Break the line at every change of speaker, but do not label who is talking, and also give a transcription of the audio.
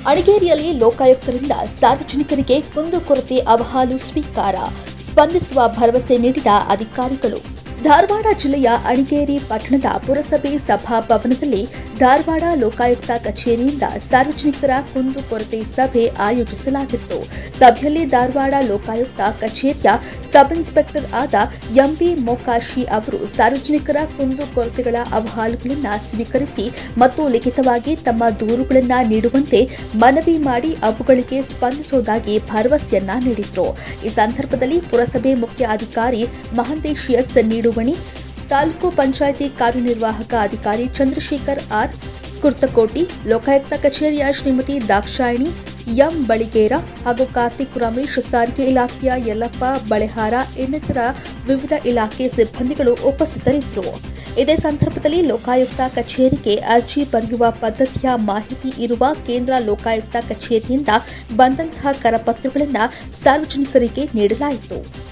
ಅಣಗೇರಿಯಲ್ಲಿ ಲೋಕಾಯುಕ್ತರಿಂದ ಸಾರ್ವಜನಿಕರಿಗೆ ಕುಂದುಕೊರತೆ ಅಹವಾಲು ಸ್ವೀಕಾರ ಸ್ಪಂದಿಸುವ ಭರವಸೆ ನೀಡಿದ ಅಧಿಕಾರಿಗಳು ಧಾರವಾಡ ಜಿಲ್ಲೆಯ ಅಣಿಗೇರಿ ಪಟ್ಟಣದ ಪುರಸಭೆ ಸಭಾಭವನದಲ್ಲಿ ಧಾರವಾಡ ಲೋಕಾಯುಕ್ತ ಕಚೇರಿಯಿಂದ ಸಾರ್ವಜನಿಕರ ಕುಂದುಕೊರತೆ ಸಭೆ ಆಯೋಜಿಸಲಾಗಿತ್ತು ಸಭೆಯಲ್ಲಿ ಧಾರವಾಡ ಲೋಕಾಯುಕ್ತ ಕಚೇರಿಯ ಸಬ್ ಇನ್ಸ್ಪೆಕ್ಟರ್ ಆದ ಎಂಬಿ ಮೊಕಾಶಿ ಅವರು ಸಾರ್ವಜನಿಕರ ಕುಂದುಕೊರತೆಗಳ ಅಹವಾಲುಗಳನ್ನು ಸ್ವೀಕರಿಸಿ ಮತ್ತು ಲಿಖಿತವಾಗಿ ತಮ್ಮ ದೂರುಗಳನ್ನು ನೀಡುವಂತೆ ಮನವಿ ಮಾಡಿ ಅವುಗಳಿಗೆ ಸ್ಪಂದಿಸುವುದಾಗಿ ಭರವಸೆಯನ್ನ ನೀಡಿದ್ರು ಈ ಸಂದರ್ಭದಲ್ಲಿ ಪುರಸಭೆ ಮುಖ್ಯ ಅಧಿಕಾರಿ ಮಹಂತೇಶ್ ಎಸ್ ನೀಡುವಣಿ ತಾಲೂಕು ಪಂಚಾಯಿತಿ ಕಾರ್ಯನಿರ್ವಾಹಕ ಅಧಿಕಾರಿ ಚಂದ್ರಶೇಖರ್ ಆರ್ ಕುರ್ತಕೋಟಿ ಲೋಕಾಯುಕ್ತ ಕಚೇರಿಯ ಶ್ರೀಮತಿ ದಾಕ್ಷಾಯಿಣಿ ಎಂ ಬಳಿಗೇರ ಹಾಗೂ ಕಾರ್ತಿಕ್ ರಮೇಶ್ ಸಾರಿಗೆ ಇಲಾಖೆಯ ಯಲ್ಲಪ್ಪ ಬಳೆಹಾರ ಇನ್ನಿತರ ವಿವಿಧ ಇಲಾಖೆ ಸಿಬ್ಬಂದಿಗಳು ಉಪಸ್ಥಿತರಿದ್ದರು ಇದೇ ಸಂದರ್ಭದಲ್ಲಿ ಲೋಕಾಯುಕ್ತ ಕಚೇರಿಗೆ ಅರ್ಜಿ ಬರೆಯುವ ಪದ್ಧತಿಯ ಮಾಹಿತಿ ಇರುವ ಕೇಂದ್ರ ಲೋಕಾಯುಕ್ತ ಕಚೇರಿಯಿಂದ ಬಂದಂತಹ ಕರಪತ್ರಗಳನ್ನು ಸಾರ್ವಜನಿಕರಿಗೆ ನೀಡಲಾಯಿತು